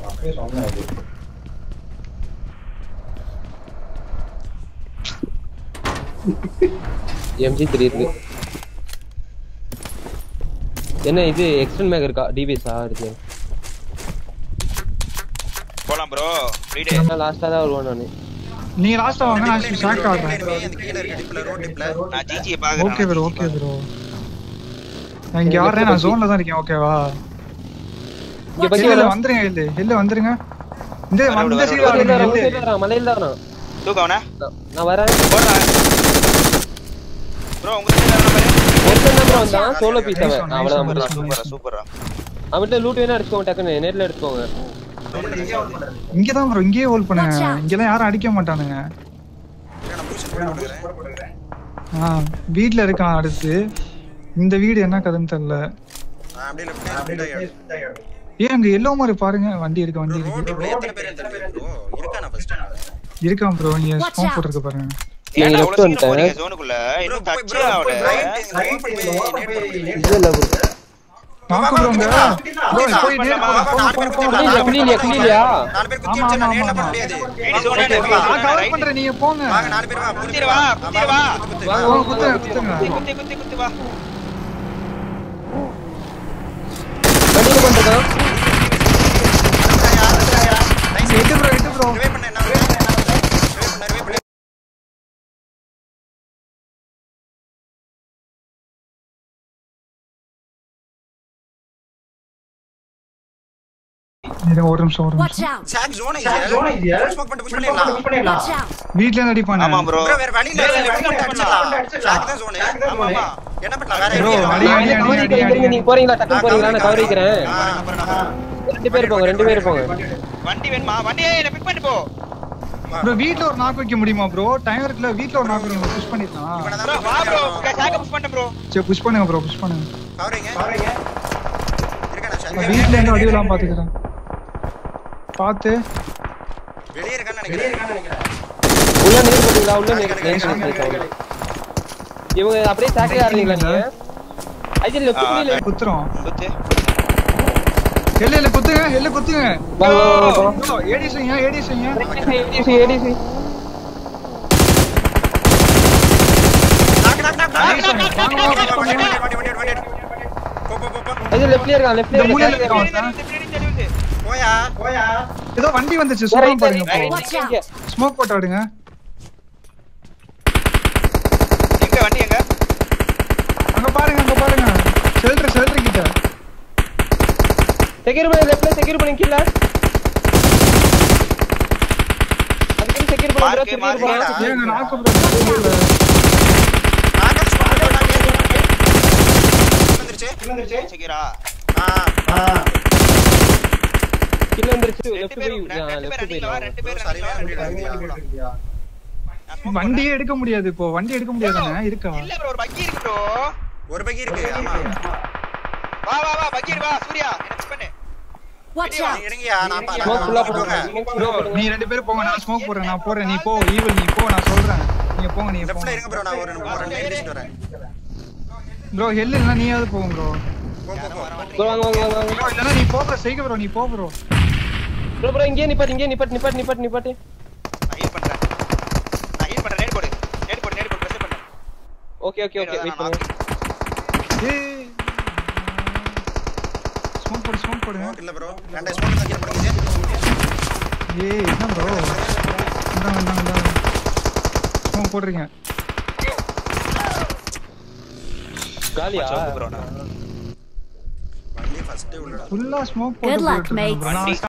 MG three இருக்கு என்ன இது எக்ஸ்டன் மேக் இருக்கா டிபிஎஸ்ஆ இருக்கு போலாம் ப்ரோ ஃப்ரீடே நான் லாஸ்டா தான் வருவேன் நானு நீ லாஸ்டா வாங்க நான் ஷாக் ஆடுறேன் அந்த கீழ இருக்க டிப்ல ரோட் டிப்ல நான் ஜிஜி ஓகே ப்ரோ பாக்குறேன் ஓகே ப்ரோ நான் இங்க ஆடுறேன் நான் ஜோன்ல தான் இருக்கேன் ஓகேவா இங்க பக்கி இல்ல வர வந்துருங்க இல்ல இல்ல வந்துருங்க இந்த வர விடு, வந்த வர சைடு விடு, வாங்க மலையில இல்ல வரேன் மலையில தான் வரேன் தூக்கவனா நான்- நான் வரேன் போடுறேன் ப்ரோ உங்க சைடுல நம்பர் ஒருத்தன் தான் bro வந்தான் சோலோ பீஸ் அவன் nice அவ்வளவுதான் one, bro. nice one. சூப்பரா சூப்பரா அவன்கிட்ட லூட் வேணா அடிச்சுக்கோங்க டக்குன்னு நேர்ல எடுத்துக்கோங்க இங்க தான் ப்ரோ இங்கேயே ஹோல்ட் பண்ணுங்க இங்கலாம் யாரும் அடிக்க மாட்டானுங்க நான் பொசிஷன் போட்டு கொடுக்குறேன் ஆ வீட்ல இருக்கான் அடுத்து இந்த வீடு என்ன கதைன்னு தெரியல நான் அப்படியே லெஃப்ட் அப்படியே ஏன் அங்க எல்லோ மாதிரி பாருங்க வண்டி இருக்கு வண்டி ரோட் இருக்கு டிப்ல எத்தனை பேர் தெரியல ப்ரோ இருக்கானா ஃபர்ஸ்ட் இருக்கான் ப்ரோ இங்க ஸ்மோக் போட்டுருக்கு பாருங்க நீங்க ஏன்டா left அவ்வளவு சீக்கிரம் வந்துட்டேன். போறீங்க ஜோனுக்குள்ள இன்னும் டச் ஆகல இது இல்ல bro. நாக்கு ப்ரோங்க ப்ரோ போய் நேர் குளியலையா குளியலையா குளியலையா நாலு பேர் குத்தி வச்சா நான் நேர்ல பண்ண முடியாது ஏடி zone Okay, ல நான் கவர் பண்றேன் நீங்க போங்க வாங்க நாலு பேர் வா குத்திரு வா குத்திரு வா வாங்க ஓ, வாங்க குத்துங்க குத்துங்க குத்தி குத்தி குத்தி குத்தி வா வண்டியில பண்ணிருக்கான் எட்டு ப்ரோ எட்டு ப்ரோ ரிவே பண்ண என்ன ரிவே பண்ண ரிவே பண்ண இருங்க ஒரு நிமிஷம் ஒரு Watch நிமிஷம் out! சாக் ஜோன் ஐயா ஸ்மோக் பண்ணிட்டு புஷ் பண்ணிடலாம் Watch out! வீட்ல இருந்து அடிப்பானே ஆமா ப்ரோ ப்ரோ வேற வழி இல்ல லெஃப்ட் பண்ணி அடிச்சிடலாம் சாக் தான் ஜோன் ஆமா ஆமா என்ன பண்ணலாம் வேற Bro, ஐடியா அடி, இல்ல. அடி, அடி, அடி, அடி. நீங்க போறீங்களா டக்குன்னு போறீங்களா நான் கவர் வைக்கிறேன் ஆ, நம்பர் நம்பர் ரெண்டு பேர் போங்க ரெண்டு பேர் போங்க வண்டி வேணுமா வண்டி என்ன பிக் பண்ணிட்டு போ ப்ரோ வீட்ல ஒரு நாக் வைக்க முடியுமா ப்ரோ டைம் இருக்குல்ல வீட்ல ஒரு நாக் வைக்க புஷ் பண்ணிடலாம் இவனை ப்ரோ தான் வா ப்ரோ சாக்க புஷ் பண்ணிட்டேன் ப்ரோ சரி புஷ் பண்ணுங்க ப்ரோ புஷ் பண்ணுங்க கவரிங்க இருக்க நான் நான் சாக் வீட்ல எங்க அடியலாம் பாத்துக்கிறேன் பாத்து வெளிய இருக்கான்னு நினைக்கிறேன் உள்ள நேர் போட்டீங்களா உள்ள நேர் நேர் போட்டீங்களா? இவங்க அப்படியே சாக்கே ஆடுறீங்களா நீங்க ஐஜி லெஃப்ட் குளியல குத்துறோம் குத்து இல்ல இல்ல குத்துங்க இல்ல குத்துங்க வா வா வா, வா ப்ரோ ஏடி செய்யுங்க ஏடி செய்யுங்க ஏடிசி ஏடிசி knock knock knock Nice one. வாங்க, வாங்க, push வண்டி பண்ணுங்க. வண்டி வண்டி வண்டி வண்டி போ போ போ போ ஐஜி லெஃப்ட்ல இருக்கான் லெஃப்ட்ல இந்த மூலையில இருக்கான் இருக்கான் ஒருத்தன். பின்னாடி தெரியுது போயா போயா ஏதோ வண்டி வந்துச்சு வேற சுத்தம் இந்த பாருங்க வேற ப்ரோ Watch இந்த இங்க. ஸ்மோக் போட்டு ஆடுங்க எங்க வண்டி எங்க அங்க பாருங்க அங்க பாருங்க ஷெல்டர் ஷெல்டர் கிட்ட செக்யூர் பண்ணி லெஃப்ட்ல செக்யூர் பண்ணி கீழ அதுக்கு செக்யூர் பண்ணி Mark, செக்யூர் mark, பண்ணி mark. ஏங்க நாக்கு ப்ரோ நாக் அது ஸ்பாட் வந்துருச்சு வந்துருச்சு செக்யூரா ஆ கீழ வந்துருச்சு ரெண்டு லெஃப்ட் பேர் போய் ரெண்டு பேர் லெஃப்ட் அடிக்கல வா போய் ரெண்டு பேர் சரி, அடிக்கல வா, ரெண்டு வண்டியே எடுக்க முடியாது இப்போ வண்டி எடுக்க முடியாதானே இருக்கா இல்ல ப்ரோ ஒரு பக்கி இருக்கு ப்ரோ ஒரு பக்கி இருக்கு ஆமா வா வா வா பக்கி வா சூர்யா என்ன பிக் பண்ணு Watch நீ out! இறங்கியா நான் பா- ஸ்மோக் ஃபுல்லா நான் போடுங்க போறேன். ஸ்மோக் ஃபுல்லா போடுங்க நீ ரெண்டு பேரும் போங்க நான் ஸ்மோக் போடுறேன் நான் போறேன் நீ போ ஈவில் நீ போ நான் சொல்றேன் நீங்க போங்க நீங்க லெஃப்ட்ல போங்க இருங்க ப்ரோ நான் ஒரு ரெண்டு ரெண்டு அடிச்சிட்டு வரேன் ப்ரோ ஹெல் இல்லைன்னா நீயாவது போங்க ப்ரோ போ போ போ ப்ரோ வாங்க வாங்க வாங்க வாங்க ப்ரோ இல்லைன்னா நீ போ ப்ரோ செய்க ப்ரோ நீ போ ப்ரோ ப்ரோ ப்ரோ இங்கே நிப்பாட்டு இங்கே நிப்பாட்டு நிப்பாட்டு நிப்பாட்டு நிப்பாட்டு நான் ஹீல் பண்றேன் நான் ஹீல் பண்றேன் நேடு போடு நேடு போடு நேடு போடு பிரஸ் பண்ணு ஓகே ஓகே ஓகே வெயிட் பண்ணுங்க ஏய் ஸ்மோக் போடு ஸ்மோக் போடுங்க ஸ்மோக் இல்ல ப்ரோ ரெண்டு ஸ்மோக் தான் கீழ போடுங்க ஏய் என்ன ப்ரோ இந்தாங்க இந்தாங்க இந்தாங்க ஸ்மோக் போடுறீங்க காலியா ப்ரோ நான் வண்டி ஃபர்ஸ்ட் உள்ள ஃபுல்லா ஸ்மோக் Good luck, போட்டு mates. நான்